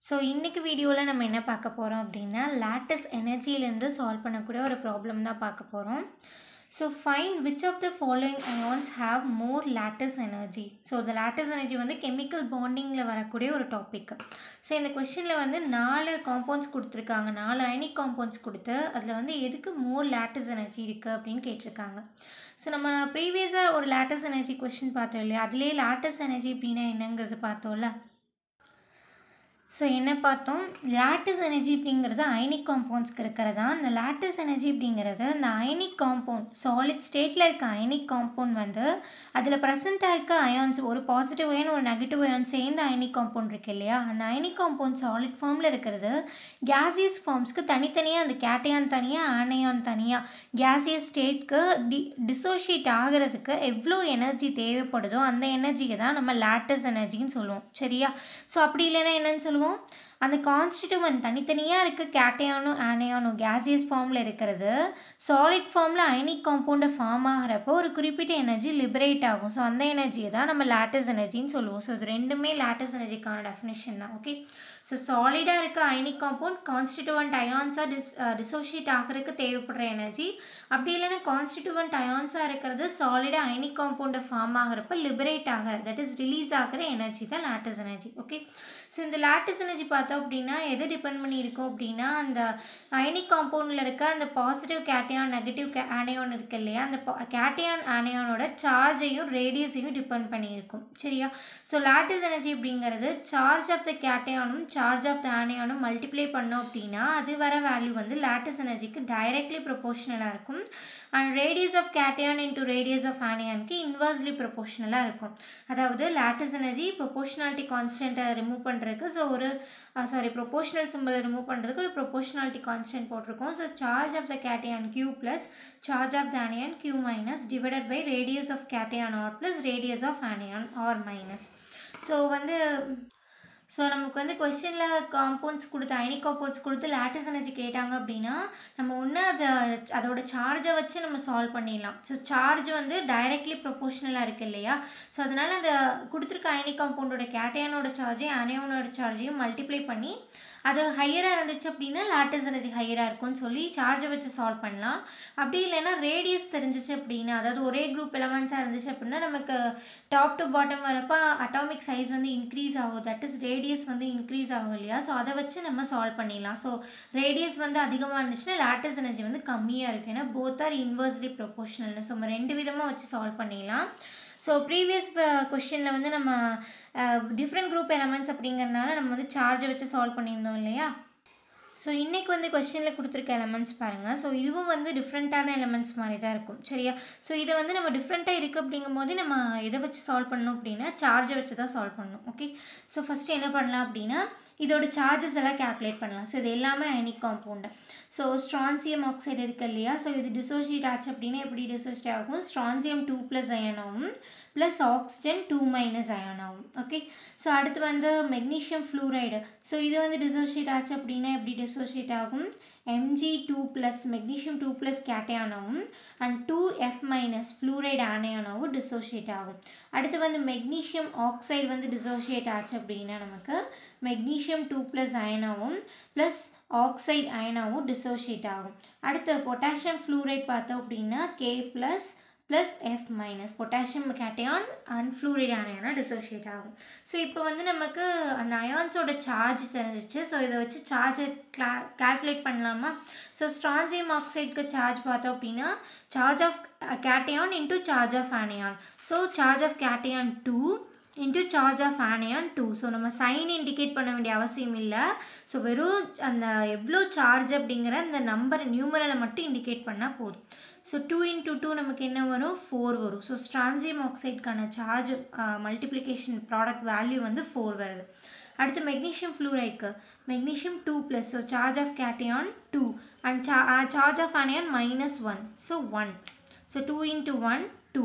so இன்றைக்கி வீடியோவில் நம்ம என்ன பார்க்க போகிறோம் அப்படின்னா லேட்டஸ் எனர்ஜிலேருந்து சால்வ் பண்ணக்கூடிய ஒரு ப்ராப்ளம் தான் பார்க்க போகிறோம் so find which of the following ions have more lattice energy so இந்த லேட்டஸ் எனர்ஜி வந்து கெமிக்கல் பாண்டிங்கில் வரக்கூடிய ஒரு டாபிக் ஸோ இந்த கொஷினில் வந்து நாலு காம்பவுண்ட்ஸ் கொடுத்துருக்காங்க நாலு அயனிக் காம்பவுண்ட்ஸ் கொடுத்து அதில் வந்து எதுக்கு மோர் லேட்டஸ் எனர்ஜி இருக்குது அப்படின்னு கேட்டிருக்காங்க ஸோ நம்ம ப்ரீவியஸாக ஒரு லேட்டஸ் எனர்ஜி கொஷின் பார்த்தோம் இல்லையா அதுலேயே லேட்டஸ் எனர்ஜி அப்படின்னா என்னங்கிறது பார்த்தோம்ல ஸோ என்ன பார்த்தோம் லேட்டஸ் எனர்ஜி அப்படிங்கிறது அயனிக் காம்பவுண்ட்ஸ்க்கு இருக்கிறதா இந்த லேட்டஸ் எனர்ஜி அப்படிங்கிறது அந்த அயனிக் காம்பவுண்ட் சாலிட் ஸ்டேட்டில் இருக்க அயனிக் காம்பவுண்ட் வந்து அதில் ப்ரெசென்ட்டாக இருக்க அயான்ஸ் ஒரு பாசிட்டிவ் அயன் ஒரு நெகட்டிவ் அயான் சேர்ந்த அயனிக் காம்பவுண்ட் இருக்கு இல்லையா அந்த அயனிக் காம்பவுண்ட் சாலிட் ஃபார்மில் இருக்கிறது கேசியஸ் ஃபார்ம்ஸ்க்கு தனித்தனியாக அந்த கேட்டையான் தனியாக ஆனையான் தனியாக கேசியஸ் ஸ்டேட்க்கு டி டிசோஷியேட் ஆகிறதுக்கு எவ்வளோ எனர்ஜி தேவைப்படுதோ அந்த எனர்ஜியை தான் நம்ம லேட்டஸ் எனர்ஜின்னு சொல்லுவோம் சரியா ஸோ அப்படி இல்லைன்னா என்னன்னு சொல்லுவோம் அந்த கான்ஸ்டிடியூவன்ட் தனித்தனியாக இருக்க கேட்டையானும் ஆனையானும் கேசியஸ் ஃபார்மில் இருக்கிறது சாலிட் ஃபார்மில் அயனிக் காம்பவுண்டை ஃபார்ம் ஆகிறப்போ ஒரு குறிப்பிட்ட எனர்ஜி லிபரேட் ஆகும் ஸோ அந்த எனர்ஜியை தான் நம்ம லேட்டஸ் எனர்ஜின்னு சொல்லுவோம் ஸோ இது ரெண்டுமே லேட்டஸ் எனர்ஜிக்கான டெஃபினேஷன் தான் ஓகே ஸோ சாலிடாக இருக்க அயனிக் காம்பவுண்ட் கான்ஸ்டிடியூவன்ட் அயான்ஸாக டிஸ் டிசோஷியேட் ஆகிறதுக்கு தேவைப்படுற எனர்ஜி அப்படி இல்லைன்னா கான்ஸ்டிடியூவன்ட் அயான்ஸாக இருக்கிறது சாலிடாக அயனிக் காம்பவுண்டை ஃபார்ம் ஆகிறப்ப லிபரேட் ஆகிற தட் இஸ் ரிலீஸ் ஆகிற எனர்ஜி தான் லேட்டஸ் எனர்ஜி ஓகே ஸோ இந்த லேட்டஸ் எனர்ஜி பார்த்தோம் அப்படின்னா எதை டிபெண்ட் பண்ணியிருக்கோம் அப்படின்னா அந்த அயனிக் காம்பவுண்டில் இருக்க அந்த பாசிட்டிவ் கேட்டையான் நெகட்டிவ் கே ஆனையான் இருக்கு இல்லையா அந்த கேட்டையான் ஆனையானோட சார்ஜையும் ரேடியஸையும் டிபெண்ட் பண்ணியிருக்கும் சரியா ஸோ லேட்டஸ் எனர்ஜி அப்படிங்கிறது சார்ஜ் ஆஃப் த கேட்டையானும் சார்ஜ் ஆஃப் த ஆனையானும் மல்டிப்ளை பண்ணோம் அப்படின்னா அது வர வேல்யூ வந்து லேட்டஸ் எனர்ஜிக்கு டைரக்ட்லி ப்ரொபோஷனலாக இருக்கும் and radius of cation into radius of ஆனையானுக்கு இன்வர்ஸ்லி ப்ரொபோஷனலாக இருக்கும் அதாவது லேட்டஸ் எனர்ஜி ப்ரொபோஷனாலிட்டி கான்ஸ்டன்ட்டை ரிமூவ் பண்ணுறதுக்கு ஸோ ஒரு சாரி ப்ரொபோஷனல் சிம்பிளை ரிமூவ் பண்ணுறதுக்கு ஒரு ப்ரொபோஷனாலிட்டி கான்ஸ்டன்ட் போட்டிருக்கோம் so charge of the cation Q plus charge of the anion Q minus divided by radius of cation R plus radius of anion R minus so வந்து so நமக்கு வந்து கொஷினில் compounds கொடுத்து ionic compounds கொடுத்து லேட்டஸ் energy கேட்டாங்க அப்படின்னா நம்ம ஒன்று அதை அதோட சார்ஜை வச்சு நம்ம சால்வ் பண்ணிடலாம் ஸோ சார்ஜ் வந்து டைரக்ட்லி ப்ரொபோஷனலாக இருக்குது இல்லையா ஸோ அதனால் அந்த கொடுத்துருக்க அயனிக் காம்பவுண்டோட கேட்டையானோட சார்ஜையும் அனையோனோட சார்ஜையும் மல்டிப்ளை பண்ணி அது ஹையராக இருந்துச்சு அப்படின்னா லேட்டஸ் எனர்ஜி ஹையராக இருக்கும்னு சொல்லி சார்ஜை வச்சு சால்வ் பண்ணலாம் அப்படி இல்லைன்னா ரேடியஸ் தெரிஞ்சிச்சு அப்படின்னா அதாவது ஒரே குரூப் எலமெண்ட்ஸாக இருந்துச்சு அப்படின்னா நமக்கு டாப் டு பாட்டம் வரப்போ அட்டாமிக் சைஸ் வந்து இன்க்ரீஸ் ஆகும் தட் இஸ் ரேடியஸ் வந்து இன்க்ரீஸ் ஆகும் இல்லையா ஸோ அதை வச்சு நம்ம சால்வ் பண்ணிடலாம் ஸோ ரேடியஸ் வந்து அதிகமாக இருந்துச்சுன்னா லேட்டஸ் எனர்ஜி வந்து கம்மியாக இருக்குது ஏன்னா both are inversely proportional so நம்ம ரெண்டு விதமாக வச்சு சால்வ் பண்ணிடலாம் ஸோ ப்ரீவியஸ் கொஷினில் வந்து நம்ம டிஃப்ரெண்ட் குரூப் எலமெண்ட்ஸ் அப்படிங்கிறனால நம்ம வந்து சார்ஜை வச்சு சால்வ் பண்ணியிருந்தோம் இல்லையா ஸோ இன்றைக்கி வந்து கொஷினில் கொடுத்துருக்க எலமெண்ட்ஸ் பாருங்கள் ஸோ இதுவும் வந்து டிஃப்ரெண்ட்டான எலமெண்ட்ஸ் மாதிரி தான் இருக்கும் சரியா ஸோ இதை வந்து நம்ம டிஃப்ரெண்ட்டாக இருக்குது அப்படிங்கும் போது நம்ம எதை வச்சு சால்வ் பண்ணணும் அப்படின்னா சார்ஜை வச்சு தான் சால்வ் பண்ணணும் ஓகே ஸோ ஃபஸ்ட்டு என்ன பண்ணலாம் அப்படின்னா இதோட சார்ஜஸ் எல்லாம் கேல்குலேட் பண்ணலாம் ஸோ இது எல்லாமே ionic compound so strontium oxide இருக்குது இல்லையா ஸோ இது டிசோசியேட் ஆச்சு அப்படின்னா எப்படி டிசோசியேட் ஆகும் ஸ்ட்ரான்சியம் டூ ப்ளஸ் அயன் ஆகும் plus oxygen two minus ion ஆகும் ஓகே ஸோ அடுத்து வந்து மெக்னீஷியம் ஃப்ளூரைடு ஸோ இது வந்து டிசோசியேட் ஆச்சு அப்படின்னா எப்படி டிசோசியேட் ஆகும் Mg two plus magnesium two plus கேட்டையானாவும் and two F minus fluoride ஆனையானாவும் டிசோசியேட் ஆகும் அடுத்து வந்து மெக்னீஷியம் ஆக்சைடு வந்து டிசோசியேட் ஆச்சு அப்படின்னா நமக்கு மெக்னீஷியம் டூ ப்ளஸ் அயனாவும் ப்ளஸ் ஆக்சைடு அயனாவும் டிசோசியேட் ஆகும் அடுத்து பொட்டாசியம் ஃப்ளூரைட் பார்த்தோம் அப்படின்னா K plus plus F minus potassium cation and fluoride அயனாக டிசோஷியேட் ஆகும் ஸோ இப்போ வந்து நமக்கு அந்த அயான்ஸோட சார்ஜ் தெரிஞ்சிச்சு ஸோ இதை வச்சு சார்ஜை கிளா கால்குலேட் பண்ணலாமா ஸோ ஸ்ட்ரான்சியம் ஆக்சைடுக்கு சார்ஜ் பார்த்தோம் அப்படின்னா charge of cation into charge of anion so charge of cation two into charge of anion two so நம்ம சைன் இண்டிகேட் பண்ண வேண்டிய அவசியம் இல்லை ஸோ வெறும் அந்த எவ்வளோ சார்ஜ் அப்படிங்கிற அந்த நம்பர் நியூமரலை மட்டும் இண்டிகேட் பண்ணால் போதும் ஸோ டூ இன்ட்டு டூ நமக்கு என்ன வரும் ஃபோர் வரும் ஸோ ஸ்ட்ரான்சியம் ஆக்சைடுக்கான சார்ஜ் மல்டிப்ளிகேஷன் ப்ராடக்ட் வேல்யூ வந்து ஃபோர் வருது அடுத்து மெக்னீஷியம் ஃப்ளூரைட்க்கு magnesium two plus so charge of cation two and சா charge of anion minus one so one so two into one two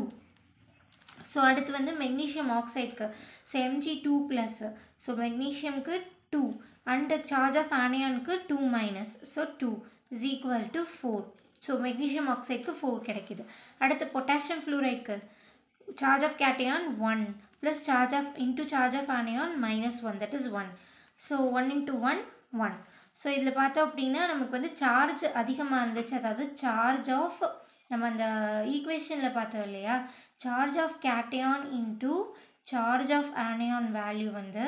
so அடுத்து வந்து magnesium ஆக்சைடுக்கு so MG two plus so மெக்னீஷியம்க்கு two and charge of ஆனியானுக்கு two minus so two is equal to four so magnesium ஆக்சைடுக்கு four கிடைக்கிது அடுத்து potassium ஃப்ளூரைடுக்கு charge of cation one plus charge of into charge of anion minus one that is one so one into one one so இதில் பார்த்தோம் அப்படின்னா நமக்கு வந்து charge அதிகமாக இருந்துச்சு அதாவது சார்ஜ் ஆஃப் நம்ம அந்த ஈக்குவேஷனில் பார்த்தோம் இல்லையா charge of cation into charge of anion value வந்து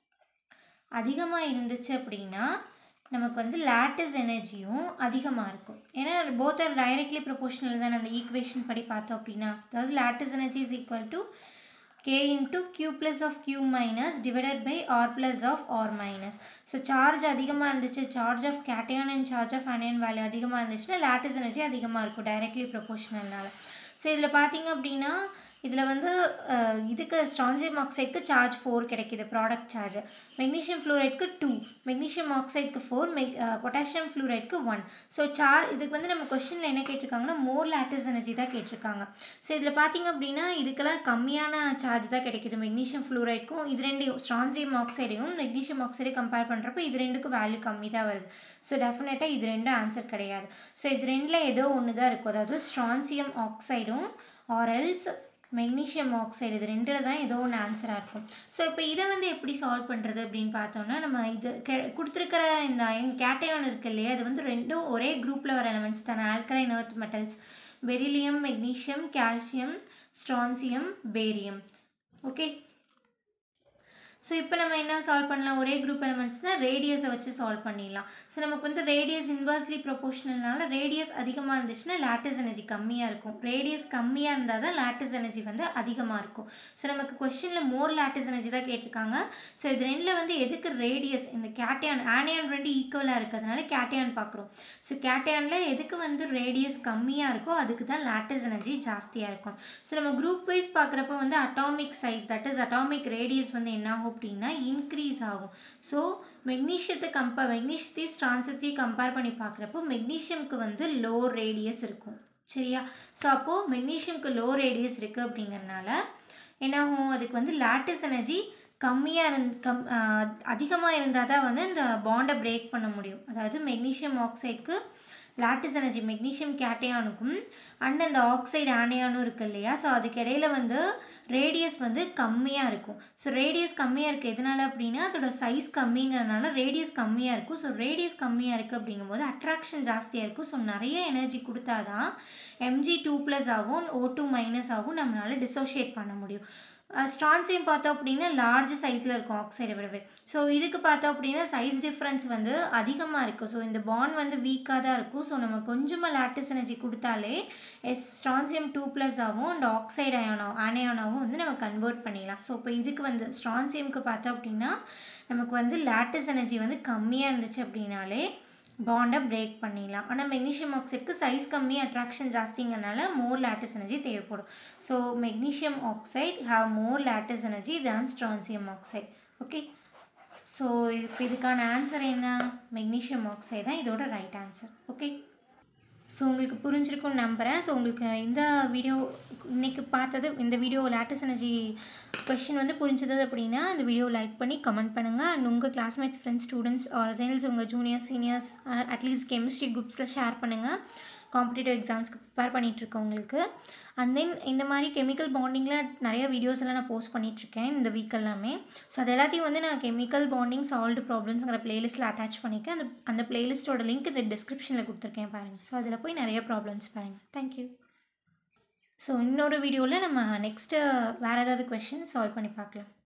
அதிகமாக இருந்துச்சு அப்படின்னா நமக்கு வந்து லேட்டஸ் எனர்ஜியும் அதிகமாக இருக்கும் ஏன்னா போத் ஆர் டைரக்ட்லி ப்ரொபோஷனல் தான் அந்த ஈக்குவேஷன் படி பார்த்தோம் அப்படின்னா அதாவது lattice energy is equal to k into q plus of q minus divided by r plus of r minus so charge அதிகமாக இருந்துச்சு charge of cation and charge of anion value அதிகமாக இருந்துச்சுன்னா லேட்டஸ் எனர்ஜி அதிகமாக இருக்கும் டைரக்ட்லி ப்ரொபோஷனல்னால ஸோ இதில் பார்த்தீங்க அப்படின்னா இதில் வந்து அஹ், இதுக்கு ஸ்ட்ரான்சியம் ஆக்சைடுக்கு சார்ஜ் ஃபோர் கிடைக்கிது ப்ராடக்ட் சார்ஜ் மெக்னீஷியம் ஃப்ளூரைட்க்கு டூ மெக்னீஷியம் ஆக்சைடுக்கு ஃபோர் மெக் பொட்டாசியம் ஃப்ளூரைட்க்கு ஒன் ஸோ சார் இதுக்கு வந்து நம்ம கொஷனில் என்ன கேட்டிருக்காங்கன்னா மோர் லேட்டஸ் எனர்ஜி தான் கேட்டிருக்காங்க ஸோ இதில் பார்த்தீங்க அப்படின்னா இதுக்கெல்லாம் கம்மியான சார்ஜ் தான் கிடைக்கிது மெக்னீஷியம் ஃப்ளூரைட்க்கும் இது ரெண்டு ஸ்ட்ரான்சியம் ஆக்சைடையும் மெக்னீஷியம் ஆக்சைடையும் கம்பேர் பண்ணுறப்போ இது ரெண்டுக்கும் வேல்யூ கம்மி தான் வருது ஸோ டெஃபினட்டாக இது ரெண்டும் ஆன்சர் கிடையாது ஸோ இது ரெண்டில் ஏதோ ஒன்று தான் இருக்கும் அதாவது ஸ்ட்ரான்சியம் ஆக்சைடும் ஆர்எல்ஸ் மெக்னீஷியம் ஆக்சைடு இது ரெண்டில் தான் ஏதோ ஒன்று ஆன்சராக இருக்கும் ஸோ இப்போ இதை வந்து எப்படி சால்வ் பண்ணுறது அப்படின்னு பார்த்தோம்னா நம்ம இது கெ கொடுத்துருக்கிற இந்த கேட்டையான் இருக்கு இல்லையா இது வந்து ரெண்டும் ஒரே குரூப்பில் வர எலமெண்ட்ஸ் தானே alkaline earth metals beryllium magnesium calcium strontium barium okay so இப்போ நம்ம என்ன சால்வ் பண்ணலாம் ஒரே குரூப் எலமெண்ட்ஸ்னால் ரேடியஸை வச்சு சால்வ் பண்ணிடலாம் ஸோ நமக்கு வந்து ரேடியஸ் இன்வர்ஸ்லி ப்ரொபோஷனல்னால ரேடியஸ் அதிகமாக இருந்துச்சுன்னா லேட்டஸ் எனர்ஜி கம்மியாக இருக்கும் ரேடியஸ் கம்மியாக இருந்தால் தான் லேட்டஸ் எனர்ஜி வந்து அதிகமாக இருக்கும் ஸோ நமக்கு கொஷனில் மோர் லேட்டஸ் எனர்ஜி தான் கேட்டிருக்காங்க ஸோ இது ரெண்டில் வந்து எதுக்கு ரேடியஸ் இந்த கேட்டையான் ஆனியான் ரெண்டு ஈக்குவலாக இருக்கிறதுனால கேட்டையான் பார்க்குறோம் ஸோ கேட்டையானில் எதுக்கு வந்து ரேடியஸ் கம்மியாக இருக்கோ அதுக்கு தான் லேட்டஸ் எனர்ஜி ஜாஸ்தியாக இருக்கும் ஸோ நம்ம குரூப் வைஸ் பார்க்குறப்ப வந்து atomic size that is atomic radius வந்து என்ன ஆகும் அப்படின்னா இன்க்ரீஸ் ஆகும் ஸோ மெக்னீஷியத்தை கம்பேர் மெக்னீஷியத்தையும் ஸ்ட்ரான்சத்தையும் கம்பேர் பண்ணி பார்க்குறப்போ மெக்னீஷியம்க்கு வந்து லோ ரேடியஸ் இருக்கும் சரியா ஸோ அப்போது மெக்னீஷியம்க்கு லோ ரேடியஸ் இருக்குது அப்படிங்கறனால என்னாகும் அதுக்கு வந்து லேட்டஸ் எனர்ஜி கம்மியாக இருந் கம் அதிகமாக இருந்தால் தான் வந்து இந்த பாண்டை பிரேக் பண்ண முடியும் அதாவது மெக்னீஷியம் ஆக்சைடுக்கு லாட்டிஸ் எனர்ஜி மெக்னீஷியம் கேட்டையானுக்கும் அண்ட் அந்த ஆக்சைடு ஆனையானும் இருக்கு இல்லையா ஸோ அதுக்கு இடையில வந்து ரேடியஸ் வந்து கம்மியாக இருக்கும் ஸோ ரேடியஸ் கம்மியாக இருக்குது எதனால அப்படின்னா அதோட சைஸ் கம்மிங்கிறனால ரேடியஸ் கம்மியாக இருக்கும் ஸோ ரேடியஸ் கம்மியாக இருக்குது அப்படிங்கும்போது அட்ராக்ஷன் ஜாஸ்தியாக இருக்கும் ஸோ நிறைய எனர்ஜி கொடுத்தா தான் எம்ஜி டூ ப்ளஸ் ஆகும் ஓ டூ மைனஸ் ஆகும் நம்மளால டிசோஷியேட் பண்ண முடியும் ஸ்ட்ரான்சியம் பார்த்தோம் அப்படின்னா லார்ஜ் சைஸில் இருக்கும் ஆக்சைடை விடவே ஸோ இதுக்கு பார்த்தோம் அப்படின்னா சைஸ் டிஃப்ரென்ஸ் வந்து அதிகமாக இருக்குது ஸோ இந்த பாண்ட் வந்து வீக்காக தான் இருக்கும் ஸோ நம்ம கொஞ்சமாக லாட்டிஸ் எனர்ஜி கொடுத்தாலே எஸ் ஸ்ட்ரான்சியம் டூ ப்ளஸ் ஆகும் அண்ட் ஆக்சைடு அயானோ ஆனையானாவும் வந்து நம்ம கன்வெர்ட் பண்ணிடலாம் ஸோ இப்போ இதுக்கு வந்து ஸ்ட்ரான்சியம்க்கு பார்த்தோம் அப்படின்னா நமக்கு வந்து லாட்டிஸ் எனர்ஜி வந்து கம்மியாக இருந்துச்சு அப்படின்னாலே பாண்டை பிரேக் பண்ணிடலாம் ஆனால் மெக்னீஷியம் ஆக்சைடுக்கு சைஸ் கம்மி அட்ராக்ஷன் ஜாஸ்திங்கிறனால மோர் லேட்டஸ் எனர்ஜி தேவைப்படும் so magnesium oxide have more lattice energy than strontium oxide okay so இப்போ இதுக்கான ஆன்சர் என்ன மெக்னீஷியம் ஆக்சைடு தான் இதோட ரைட் ஆன்சர் ஓகே ஸோ உங்களுக்கு புரிஞ்சிருக்கும்னு நம்புகிறேன் ஸோ உங்களுக்கு இந்த வீடியோ இன்னைக்கு பார்த்தது இந்த வீடியோ லேட்டஸ்ட் எனர்ஜி கொஷின் வந்து புரிஞ்சது அப்படின்னா இந்த வீடியோ லைக் பண்ணி கமெண்ட் பண்ணுங்கள் அண்ட் உங்கள் classmates friends students or then உங்கள் ஜூனியர்ஸ் சீனியர்ஸ் அட்லீஸ்ட் கெமிஸ்ட்ரி குரூப்ஸில் ஷேர் பண்ணுங்கள் காம்படிட்டிவ் எக்ஸாம்ஸ்க்கு ப்ரிப்பேர் பண்ணிகிட்ருக்கவங்களுக்கு அண்ட் தென் இந்த மாதிரி கெமிக்கல் பாண்டிங்கில் நிறைய வீடியோஸ் எல்லாம் நான் போஸ்ட் பண்ணிகிட்ருக்கேன் இந்த வீக் எல்லாமே ஸோ அது எல்லாத்தையும் வந்து நான் கெமிக்கல் பாண்டிங் சால்வ்டு ப்ராப்ளம்ஸ்ங்கிற பிளேலிஸ்ட்டில் அட்டாச் பண்ணியிருக்கேன் அந்த அந்த பிளேலிஸ்ட்டோட லிங்க் இந்த டிஸ்கிரிப்ஷனில் கொடுத்துருக்கேன் பாருங்கள் ஸோ அதில் போய் நிறைய ப்ராப்ளம்ஸ் பாருங்கள் தேங்க்யூ ஸோ இன்னொரு வீடியோவில் நம்ம நெக்ஸ்ட்டு வேறு ஏதாவது கொஷின் சால்வ் பண்ணி பார்க்கலாம்